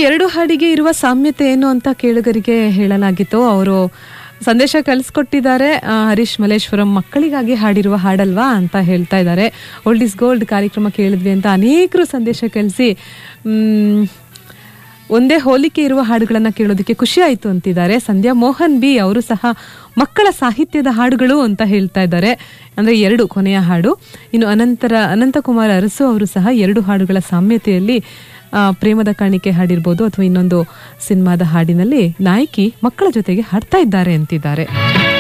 ಎರಡು ಹಾಡಿಗೆ ಇರುವ ಸಾಮ್ಯತೆ ಏನು ಅಂತ ಕೇಳುಗರಿಗೆ ಹೇಳಲಾಗಿತ್ತು ಅವರು ಸಂದೇಶ ಕಳಿಸ್ಕೊಟ್ಟಿದ್ದಾರೆ ಆ, ಹರೀಶ್ ಮಲೇಶ್ವರಂ ಮಕ್ಕಳಿಗಾಗಿ ಹಾಡಿರುವ ಹಾಡಲ್ವಾ ಅಂತ ಹೇಳ್ತಾ ಇದ್ದಾರೆ ಓಲ್ಡ್ ಇಸ್ ಗೋಲ್ಡ್ ಕಾರ್ಯಕ್ರಮ ಕೇಳಿದ್ವಿ ಅಂತ ಅನೇಕರು ಸಂದೇಶ ಕಳಿಸಿ ಒಂದೇ ಹೋಲಿಕೆ ಇರುವ ಹಾಡುಗಳನ್ನ ಕೇಳೋದಕ್ಕೆ ಖುಷಿ ಆಯ್ತು ಅಂತಿದ್ದಾರೆ ಸಂಧ್ಯಾ ಮೋಹನ್ ಬಿ ಅವರು ಸಹ ಮಕ್ಕಳ ಸಾಹಿತ್ಯದ ಹಾಡುಗಳು ಅಂತ ಹೇಳ್ತಾ ಇದ್ದಾರೆ ಅಂದ್ರೆ ಎರಡು ಕೊನೆಯ ಹಾಡು ಇನ್ನು ಅನಂತರ ಅನಂತಕುಮಾರ್ ಅರಸು ಅವರು ಸಹ ಎರಡು ಹಾಡುಗಳ ಸಾಮ್ಯತೆಯಲ್ಲಿ ಆ, ಪ್ರೇಮದ ಕಾಣಿಕೆ ಹಾಡಿರ್ಬೋದು ಅಥವಾ ಇನ್ನೊಂದು ಸಿನಿಮಾದ ಹಾಡಿನಲ್ಲಿ ನಾಯಕಿ ಮಕ್ಕಳ ಜೊತೆಗೆ ಹಾಡ್ತಾ ಇದ್ದಾರೆ ಅಂತಿದ್ದಾರೆ